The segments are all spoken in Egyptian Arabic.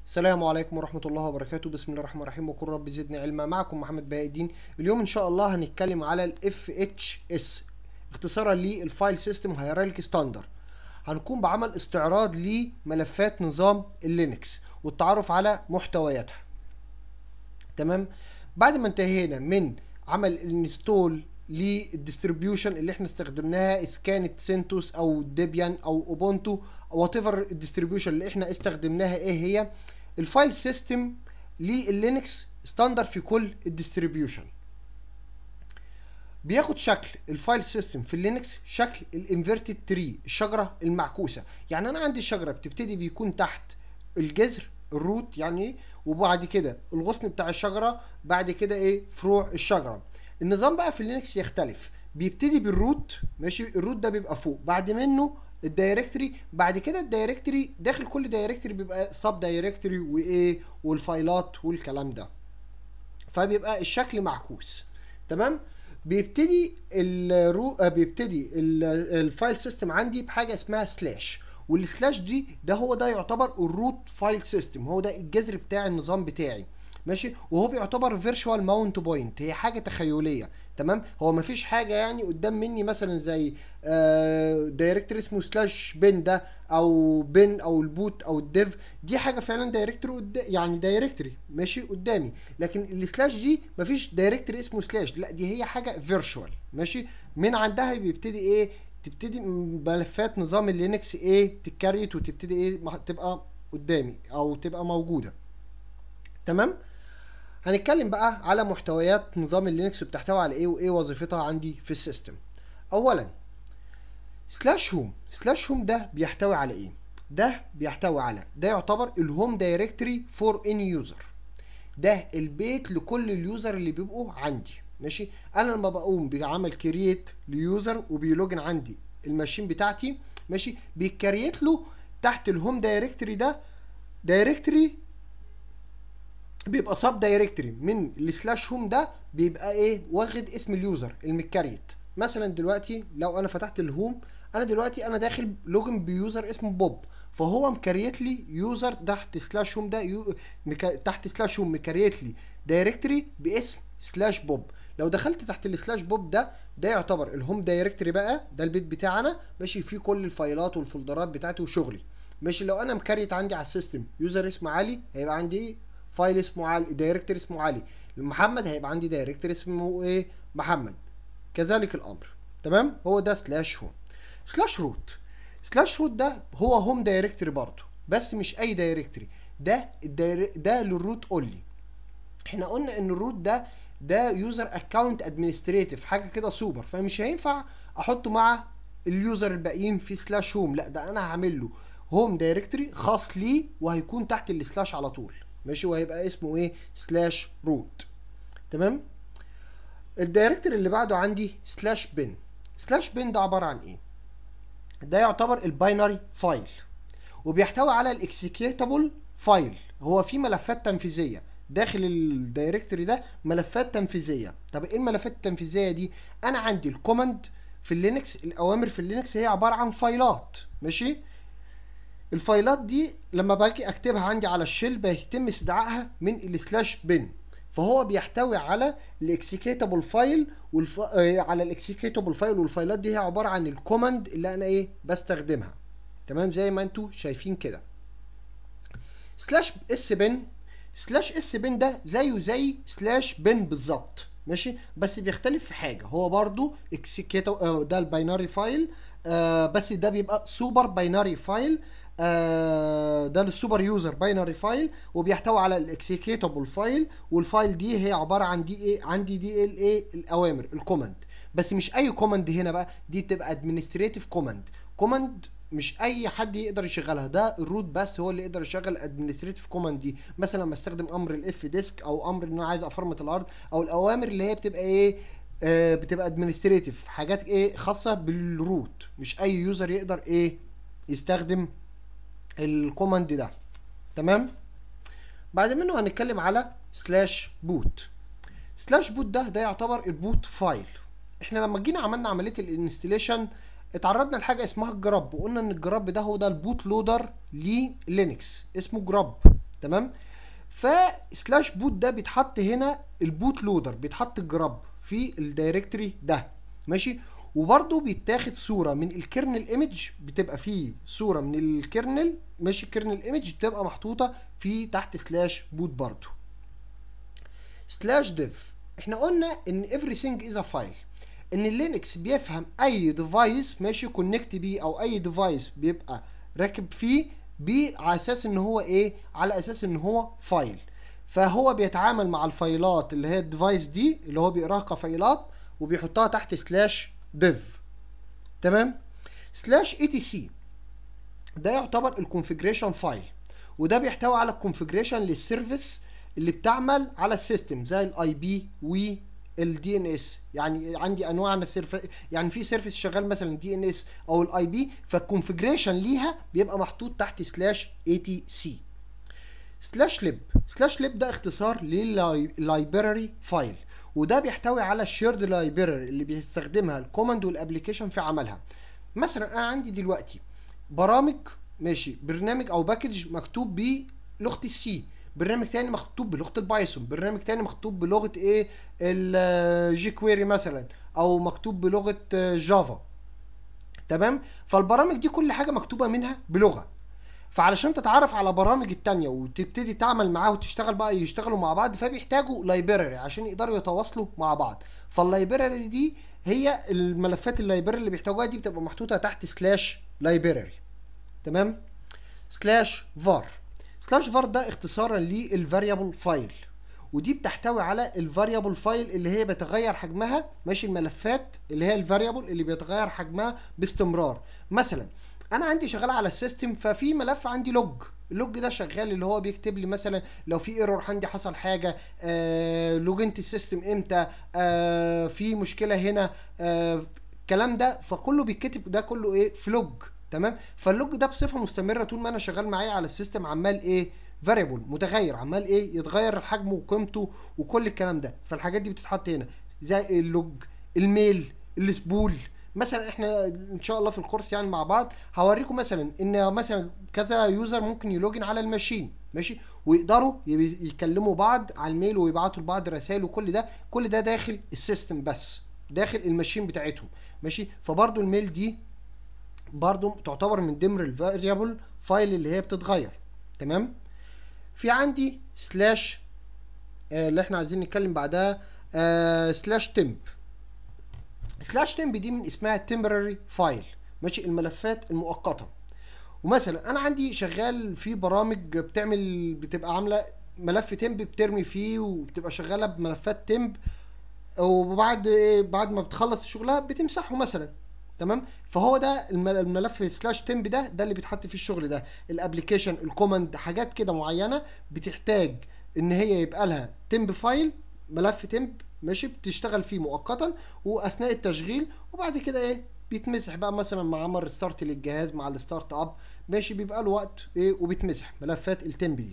السلام عليكم ورحمة الله وبركاته بسم الله الرحمن الرحيم وقل رب زدني علما معكم محمد بهاء الدين اليوم ان شاء الله هنتكلم على ال FHS اختصارا للفايل سيستم هيراركي ستاندر هنكون بعمل استعراض لملفات نظام اللينكس والتعرف على محتوياتها تمام بعد ما انتهينا من عمل الانستول للديستريبيوشن اللي احنا استخدمناها اذا كانت سنتوس او ديبيان او اوبونتو او وات ايفر الديستريبيوشن اللي احنا استخدمناها ايه هي الفايل سيستم لللينكس ستاندر في كل الديستريبيوشن بياخد شكل الفايل سيستم في اللينكس شكل الانفيرتد تري الشجره المعكوسه يعني انا عندي شجره بتبتدي بيكون تحت الجذر الروت يعني وبعد كده الغصن بتاع الشجره بعد كده ايه فروع الشجره النظام بقى في اللينكس يختلف بيبتدي بالروت ماشي الروت ده بيبقى فوق بعد منه الدايركتوري بعد كده الدايركتوري داخل كل دايركتوري بيبقى سب دايركتوري وايه والفايلات والكلام ده فبيبقى الشكل معكوس تمام بيبتدي الرو آه، بيبتدي ال- الفايل سيستم عندي بحاجه اسمها سلاش والسلاش دي ده هو ده يعتبر الروت فايل سيستم هو ده الجذر بتاع النظام بتاعي ماشي وهو بيعتبر فيرتشوال ماونت بوينت هي حاجه تخيليه تمام هو مفيش حاجه يعني قدام مني مثلا زي دايركتور اسمه سلاش بن ده او بن او البوت او الديف دي حاجه فعلا دايركتور قد... يعني دايركتوري ماشي قدامي لكن السلاش دي مفيش دايركتور اسمه سلاش لا دي هي حاجه فيرتشوال ماشي من عندها بيبتدي ايه تبتدي ملفات نظام اللينكس ايه تتكريت وتبتدي ايه مح- تبقى قدامي او تبقى موجوده تمام هنتكلم بقى على محتويات نظام اللينكس بتحتوي على ايه وايه وظيفتها عندي في السيستم اولا سلاش هوم سلاش هوم ده بيحتوي على ايه ده بيحتوي على ده يعتبر الهوم دايركتوري فور اني يوزر ده البيت لكل اليوزر اللي بيبقوا عندي ماشي انا لما بقوم بعمل كرييت ليوزر وبيلوجن عندي الماشين بتاعتي ماشي بيكريت له تحت الهوم دايركتوري ده دايركتوري بيبقى سب دايركتوري من السلاش هوم ده بيبقى ايه واخد اسم اليوزر المكريت مثلا دلوقتي لو انا فتحت الهوم انا دلوقتي انا داخل لوجن بيوزر اسمه بوب فهو مكريت لي يوزر تحت سلاش هوم ده يو مك... تحت سلاش هوم مكريت لي دايركتوري باسم سلاش بوب لو دخلت تحت السلاش بوب ده ده يعتبر الهوم دايركتوري بقى ده البيت بتاعنا ماشي فيه كل الفايلات والفولدرات بتاعتي وشغلي ماشي لو انا مكريت عندي على السيستم يوزر اسمه علي هيبقى عندي فايل اسمه علي دايركتور اسمه علي محمد هيبقى عندي دايركتور اسمه ايه محمد كذلك الامر تمام هو ده سلاش هوم سلاش روت سلاش روت ده هو هوم دايركتوري برضه بس مش اي دايركتوري ده الداير... ده للروت اونلي احنا قلنا ان الروت ده ده يوزر اكونت ادمنستريتيف حاجه كده سوبر فمش هينفع احطه مع اليوزر الباقيين في سلاش هوم لا ده انا هعمل له هوم دايركتوري خاص ليه وهيكون تحت السلاش على طول ماشي وهيبقى اسمه ايه سلاش روت تمام الدايركتور اللي بعده عندي سلاش بن سلاش بن ده عباره عن ايه ده يعتبر الباينري فايل وبيحتوي على الاكسكيوتابل فايل هو في ملفات تنفيذيه داخل الدايركتوري ده ملفات تنفيذيه طب ايه الملفات التنفيذيه دي انا عندي الكوماند في اللينكس الاوامر في اللينكس هي عباره عن فايلات ماشي الفايلات دي لما باجي اكتبها عندي على الشيل بيتم استدعائها من السلاش بن فهو بيحتوي على الاكسكيوتابل فايل والف... آه، على الاكسكيوتابل فايل والفايلات دي هي عباره عن الكوماند اللي انا ايه بستخدمها تمام زي ما انتوا شايفين كده سلاش اس بن سلاش اس بن ده زيه زي سلاش بن بالظبط ماشي بس بيختلف في حاجه هو برضو اكسكيوتو ده الباينري فايل آه بس ده بيبقى سوبر باينري فايل آه ده للسوبر يوزر باينري فايل وبيحتوي على الاكسكيوتابل فايل والفايل دي هي عباره عن دي ايه عندي دي ال ايه الاوامر الكوماند بس مش اي كوماند هنا بقى دي بتبقى ادمنستريتيف كوماند كوماند مش اي حد يقدر يشغلها ده الروت بس هو اللي يقدر يشغل ادمنستريتيف كوماند دي مثلا لما استخدم امر الاف ديسك او امر ان انا عايز افرمت الارض او الاوامر اللي هي بتبقى ايه آه بتبقى ادمنستريتيف حاجات ايه خاصه بالروت مش اي يوزر يقدر ايه يستخدم الكوماند ده تمام بعد منه هنتكلم على سلاش بوت سلاش بوت ده ده يعتبر البوت فايل احنا لما جينا عملنا عمليه الانستليشن اتعرضنا لحاجه اسمها الجراب وقلنا ان الجراب ده هو ده البوت لودر للينكس اسمه جراب تمام فسلاش بوت ده بيتحط هنا البوت لودر بيتحط الجراب في الدايركتوري ده ماشي وبرده بيتاخد صوره من الكيرنل ايمج بتبقى فيه صوره من الكيرنل ماشي الكيرنل ايمج بتبقى محطوطه في تحت سلاش بوت برضه سلاش ديف احنا قلنا ان everything is a file ان اللينكس بيفهم اي ديفايس ماشي كونكت بيه او اي ديفايس بيبقى راكب فيه بيه على اساس ان هو ايه على اساس ان هو فايل فهو بيتعامل مع الفايلات اللي هي الديفايس دي اللي هو بيقراها كفايلات وبيحطها تحت سلاش ديف تمام سلاش اي تي سي ده يعتبر الكونفيجريشن فايل وده بيحتوي على الكونفيجريشن للسيرفيس اللي بتعمل على السيستم زي الاي بي والدي ان اس يعني عندي انواع من السيرفيس يعني في سيرفيس شغال مثلا دي ان اس او الاي بي فالكونفيجريشن ليها بيبقى محطوط تحت سلاش اي تي سي سلاش ليب سلاش ليب ده اختصار لللايبراري فايل وده بيحتوي على الشيرد لايبراري اللي بيستخدمها الكوماند والابلكيشن في عملها مثلا انا عندي دلوقتي برامج ماشي برنامج او باكج مكتوب بلغه السي برنامج تاني مكتوب بلغه البايثون برنامج تاني مكتوب بلغه ايه الجي كويري مثلا او مكتوب بلغه جافا تمام فالبرامج دي كل حاجه مكتوبه منها بلغه فعلشان تتعرف على برامج التانية وتبتدي تعمل معاه وتشتغل بقى يشتغلوا مع بعض فبيحتاجوا لايبراري عشان يقدروا يتواصلوا مع بعض فاللايبراري دي هي الملفات اللايبراري اللي بيحتاجوها دي بتبقى محطوطه تحت سلاش لايبراري تمام سلاش فار سلاش فار ده اختصارا للفاريبل فايل ودي بتحتوي على الفاريبل فايل اللي هي بيتغير حجمها ماشي الملفات اللي هي الفاريبل اللي بيتغير حجمها باستمرار مثلا انا عندي شغال على السيستم ففي ملف عندي لوج اللوج ده شغال اللي هو بيكتب لي مثلا لو في ايرور عندي حصل حاجه آه لوجنت السيستم امتى آه في مشكله هنا آه الكلام ده فكله بيتكتب ده كله ايه في لوج تمام فاللوج ده بصفه مستمره طول ما انا شغال معايا على السيستم عمال ايه فاريبل متغير عمال ايه يتغير حجمه وقيمته وكل الكلام ده فالحاجات دي بتتحط هنا زي اللوج الميل السبول مثلا احنا ان شاء الله في الكورس يعني مع بعض هوريكم مثلا ان مثلا كذا يوزر ممكن يلوجن على الماشين ماشي ويقدروا يكلموا بعض على الميل ويبعتوا لبعض رسائل وكل ده كل ده داخل السيستم بس داخل الماشين بتاعتهم ماشي فبرضو الميل دي برضو تعتبر من ضمن الفاريبل فايل اللي هي بتتغير تمام في عندي سلاش آه اللي احنا عايزين نتكلم بعدها آه سلاش تمب سلاش تمب دي من اسمها تمبرري فايل ماشي الملفات المؤقته ومثلا انا عندي شغال في برامج بتعمل بتبقى عامله ملف تمب بترمي فيه وبتبقى شغاله بملفات تمب وبعد بعد ما بتخلص شغلها بتمسحه مثلا تمام فهو ده الملف سلاش تمب ده ده اللي بيتحط فيه الشغل ده الابلكيشن الكوماند حاجات كده معينه بتحتاج ان هي يبقى لها تمب فايل ملف تمب ماشي بتشتغل فيه مؤقتا واثناء التشغيل وبعد كده ايه بيتمسح بقى مثلا مع عمل ريستارت للجهاز مع الستارت اب ماشي بيبقى له وقت ايه وبيتمسح ملفات التمب دي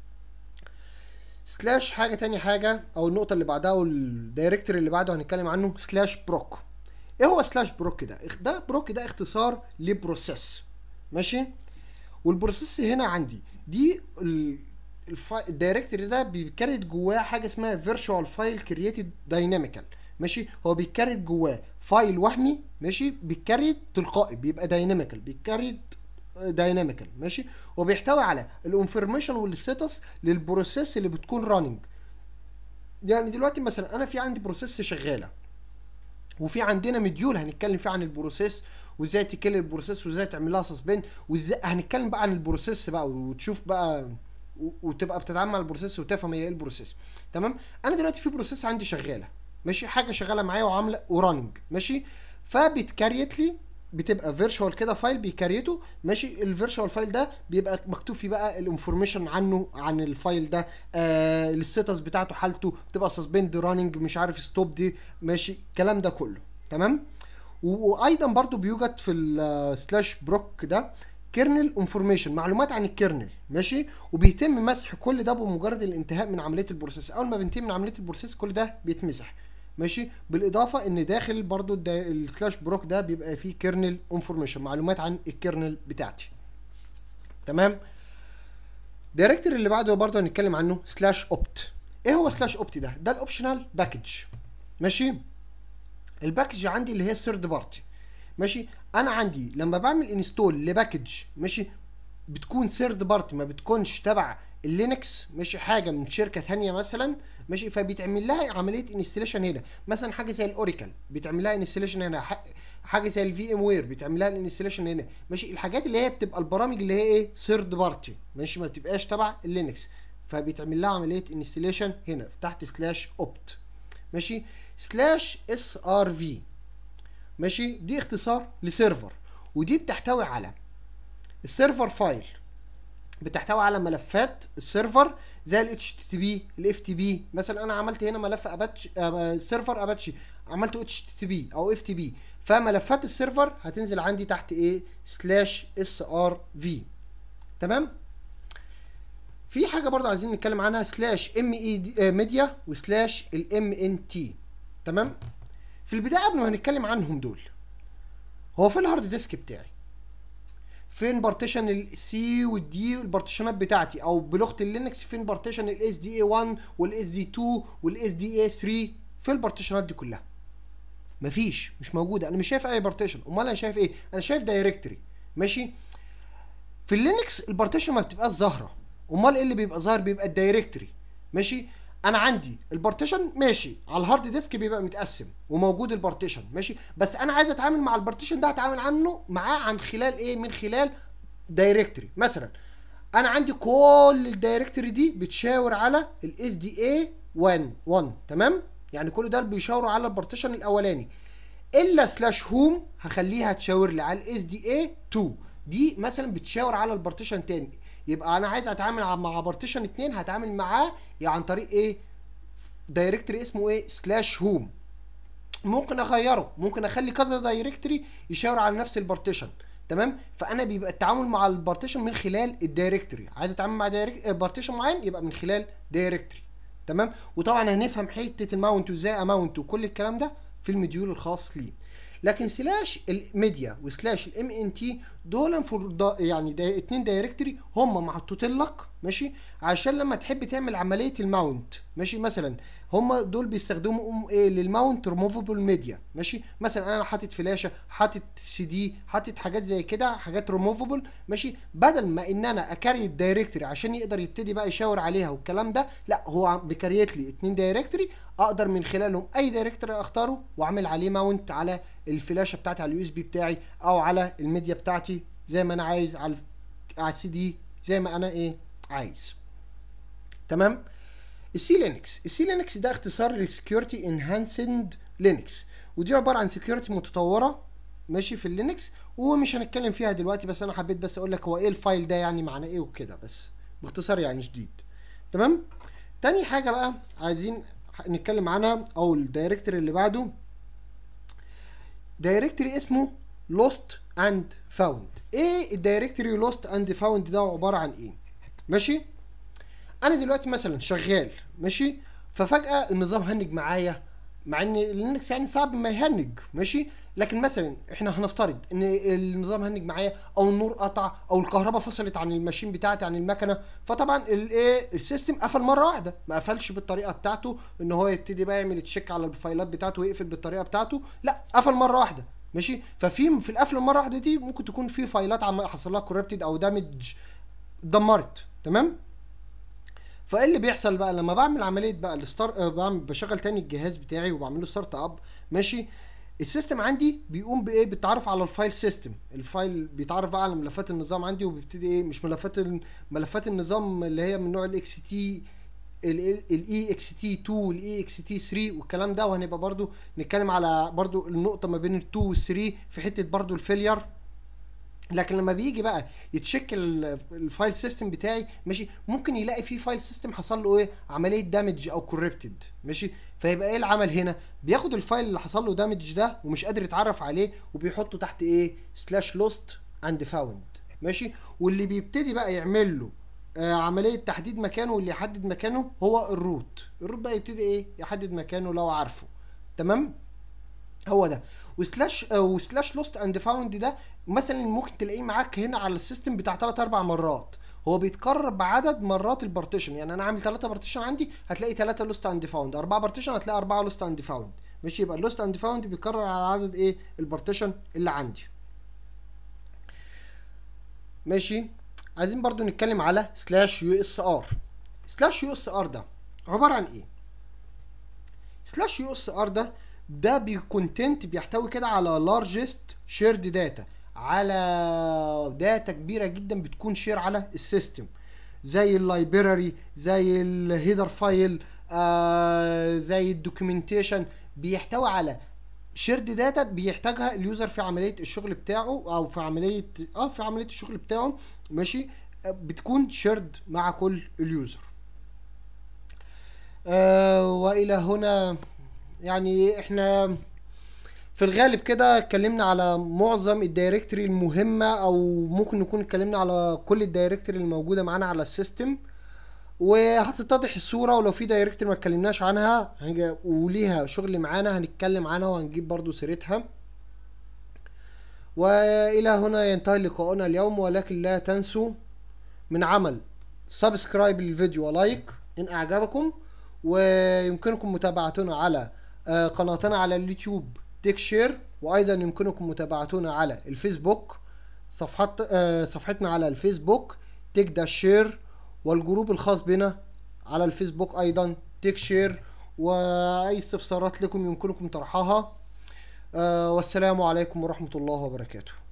سلاش حاجه تاني حاجه او النقطه اللي بعدها والدايركتوري اللي بعده هنتكلم عنه سلاش بروك ايه هو سلاش بروك ده ده بروك ده اختصار لبروسيس ماشي والبروسيس هنا عندي دي الدايركتوري ده بيكريت جواه حاجه اسمها فيرتشوال فايل كرييتد دايناميكال ماشي هو بيكريت جواه فايل وهمي ماشي بيكريت تلقائي بيبقى دايناميكال بيكريت دايناميكال ماشي وبيحتوي على الانفورميشن والستاتس للبروسيس اللي بتكون راننج يعني دلوقتي مثلا انا في عندي بروسيس شغاله وفي عندنا مديول هنتكلم فيه عن البروسيس وازاي تكل البروسيس وازاي تعمل لها سسبند وازاي هنتكلم بقى عن البروسيس بقى وتشوف بقى وتبقى بتتعامل مع البروسيس وتفهم هي ايه البروسيس تمام انا دلوقتي في بروسيس عندي شغاله ماشي حاجه شغاله معايا وعامله وراننج ماشي فبتكريت لي بتبقى فيرتشوال كده فايل بيكريته ماشي الفيرتشوال فايل ده بيبقى مكتوب فيه بقى الانفورميشن عنه عن الفايل ده آه الستاتس بتاعته حالته بتبقى سسبند راننج مش عارف ستوب دي ماشي الكلام ده كله تمام وايضا برضو بيوجد في السلاش بروك ده كيرنل انفورميشن معلومات عن الكيرنل ماشي وبيتم مسح كل ده بمجرد الانتهاء من عمليه البروسيس اول ما بينتهي من عمليه البروسيس كل ده بيتمسح ماشي بالاضافه ان داخل برضو السلاش بروك ده بيبقى فيه كيرنل انفورميشن معلومات عن الكيرنل بتاعتي تمام الدايركتوري اللي بعده برضه هنتكلم عنه سلاش اوبت ايه هو سلاش اوبت ده ده الاوبشنال باكج ماشي الباكج عندي اللي هي الثيرد بارتي ماشي انا عندي لما بعمل انستول لباكج ماشي بتكون ثيرد بارتي ما بتكونش تبع اللينكس ماشي حاجه من شركه ثانيه مثلا ماشي فبيتعمل لها عمليه انستليشن هنا مثلا حاجه زي الاوراكل بيتعمل لها انستليشن هنا حاجه زي الفي ام وير بيتعمل لها انستليشن هنا ماشي الحاجات اللي هي بتبقى البرامج اللي هي ايه ثيرد بارتي ماشي ما بتبقاش تبع اللينكس فبيتعمل لها عمليه انستليشن هنا تحت سلاش اوبت ماشي سلاش اس ار في ماشي دي اختصار لسيرفر ودي بتحتوي على السيرفر فايل بتحتوي على ملفات السيرفر زي ال HTTP ال FTP مثلا انا عملت هنا ملف اباتشي آه سيرفر اباتشي عملته HTTP او FTP فملفات السيرفر هتنزل عندي تحت ايه سلاش اس ار في تمام في حاجه برضه عايزين نتكلم عنها سلاش ام اي ميديا وسلاش الام ان تي تمام في البدايه قبل ما هنتكلم عنهم دول هو في الهارد ديسك بتاعي فين بارتيشن السي والدي والبارتيشنات بتاعتي او بلغه اللينكس فين بارتيشن الاس دي اي 1 والاس دي 2 والاس دي اي 3 فين البارتيشنات دي كلها مفيش مش موجوده انا مش شايف اي بارتيشن امال انا شايف ايه انا شايف دايركتوري ماشي في اللينكس البارتيشن ما بتبقاش ظاهره امال ايه اللي بيبقى ظاهر بيبقى الدايركتوري ماشي انا عندي البارتيشن ماشي على الهارد ديسك بيبقى متقسم وموجود البارتيشن ماشي بس انا عايز اتعامل مع البارتيشن ده اتعامل عنه معاه عن خلال ايه من خلال دايركتوري مثلا انا عندي كل الدايركتوري دي بتشاور على الاس دي اي 1 1 تمام يعني كل ده بيشاوروا على البارتيشن الاولاني الا سلاش هوم هخليها تشاور لي على الاس دي اي 2 دي مثلا بتشاور على البارتيشن تاني يبقى انا عايز اتعامل مع بارتيشن 2 هتعامل معاه يعني عن طريق ايه دايركتوري اسمه ايه سلاش هوم ممكن اغيره ممكن اخلي كذا دايركتوري يشاور على نفس البارتيشن تمام فانا بيبقى التعامل مع البارتيشن من خلال الدايركتوري عايز اتعامل مع دايركت بارتيشن معين يبقى من خلال دايركتوري تمام وطبعا هنفهم حته الماونت وازاي اماونت وكل الكلام ده في المديول الخاص ليه لكن سلاش الميديا وسلاش الام ان تي دول فور يعني دا اتنين دايركتوري هم محطوطين لك ماشي عشان لما تحب تعمل عمليه الماونت ماشي مثلا هم دول بيستخدموا ايه للماونت ريموفبل ميديا ماشي مثلا انا حاطط فلاشه حاطط سي دي حاطط حاجات زي كده حاجات ريموفبل ماشي بدل ما ان انا اكاري الدايركتوري عشان يقدر يبتدي بقى يشاور عليها والكلام ده لا هو بكريت لي اتنين دايركتوري اقدر من خلالهم اي دايركتوري اختاره واعمل عليه ماونت على الفلاشه بتاعتي على اليو اس بي بتاعي او على الميديا بتاعتي زي ما انا عايز على على السي دي زي ما انا ايه عايز تمام السي لينكس السي لينكس ده اختصار لسكيورتي انهانسند لينكس ودي عباره عن سكيورتي متطوره ماشي في اللينكس ومش هنتكلم فيها دلوقتي بس انا حبيت بس اقول لك هو ايه الفايل ده يعني معناه ايه وكده بس باختصار يعني شديد تمام تاني حاجه بقى عايزين نتكلم عنها او الدايركتوري اللي بعده دايركتوري اسمه لوست اند فاوند ايه الدايركتوري لوست اند فاوند ده عباره عن ايه ماشي انا دلوقتي مثلا شغال ماشي ففجاه النظام هنج معايا مع ان لينكس يعني صعب ما يهنج ماشي لكن مثلا احنا هنفترض ان النظام هنج معايا او النور قطع او الكهرباء فصلت عن الماشين بتاعتي عن المكنه فطبعا الايه السيستم قفل مره واحده ما قفلش بالطريقه بتاعته ان هو يبتدي بقى يعمل تشيك على الفايلات بتاعته ويقفل بالطريقه بتاعته لا قفل مره واحده ماشي ففي في القفل مره واحده دي ممكن تكون في فايلات عم حصل لها كوربتد او دامج اتدمرت تمام فايه اللي بيحصل بقى لما بعمل عمليه بقى الستار بعمل بشغل تاني الجهاز بتاعي وبعمل له ستارت اب ماشي السيستم عندي بيقوم بايه بالتعرف على الفايل سيستم الفايل بيتعرف بقى على ملفات النظام عندي وبيبتدي ايه مش ملفات ملفات النظام اللي هي من نوع الاكس تي الاي اكس تي 2 والاي اكس تي 3 والكلام ده وهنبقى برضو نتكلم على برضو النقطه ما بين ال 2 وال 3 في حته برضو الفيلير لكن لما بيجي بقى يتشيك الفايل سيستم بتاعي ماشي ممكن يلاقي فيه فايل سيستم حصل له ايه عمليه دامج او كوربتد ماشي فيبقى ايه العمل هنا بياخد الفايل اللي حصل له دامج ده ومش قادر يتعرف عليه وبيحطه تحت ايه سلاش لوست اند فاوند ماشي واللي بيبتدي بقى يعمل له آه عمليه تحديد مكانه واللي يحدد مكانه هو الروت الروت بقى يبتدي ايه يحدد مكانه لو عارفه تمام هو ده وسلاش آه وسلاش لوست اند فاوند ده مثلا ممكن تلاقيه معاك هنا على السيستم بتاع 3 4 مرات هو بيتكرر بعدد مرات البارتيشن يعني انا عامل 3 بارتيشن عندي هتلاقي 3 لوست اند فاوند 4 بارتيشن هتلاقي 4 لوست اند فاوند ماشي يبقى اللوست اند فاوند بيتكرر على عدد ايه البارتيشن اللي عندي ماشي عايزين برضو نتكلم على سلاش يو اس ار سلاش يو اس ار ده عباره عن ايه سلاش يو اس ار ده ده بكونتنت بيحتوي كده على لارجست شيرد داتا على داتا كبيره جدا بتكون شير على السيستم زي اللايبراري زي الهيدر فايل آه زي الدوكيومنتيشن بيحتوي على شيرد داتا بيحتاجها اليوزر في عمليه الشغل بتاعه او في عمليه اه في عمليه الشغل بتاعه ماشي آه، بتكون شيرد مع كل اليوزر آه والى هنا يعني احنا في الغالب كده اتكلمنا على معظم الدايركتوري المهمة او ممكن نكون اتكلمنا على كل الدايركتوري الموجودة معانا على السيستم وهتتضح الصورة ولو في دايركتوري ما اتكلمناش عنها هنج- وليها شغل معانا هنتكلم عنها وهنجيب برضو سيرتها والى هنا ينتهي لقاؤنا اليوم ولكن لا تنسوا من عمل سبسكرايب للفيديو ولايك ان اعجبكم ويمكنكم متابعتنا على آه، قناتنا على اليوتيوب تيك شير وايضا يمكنكم متابعتنا على الفيسبوك صفحات آه، صفحتنا على الفيسبوك تيك داش شير والجروب الخاص بنا على الفيسبوك ايضا تيك شير واي استفسارات لكم يمكنكم طرحها آه، والسلام عليكم ورحمة الله وبركاته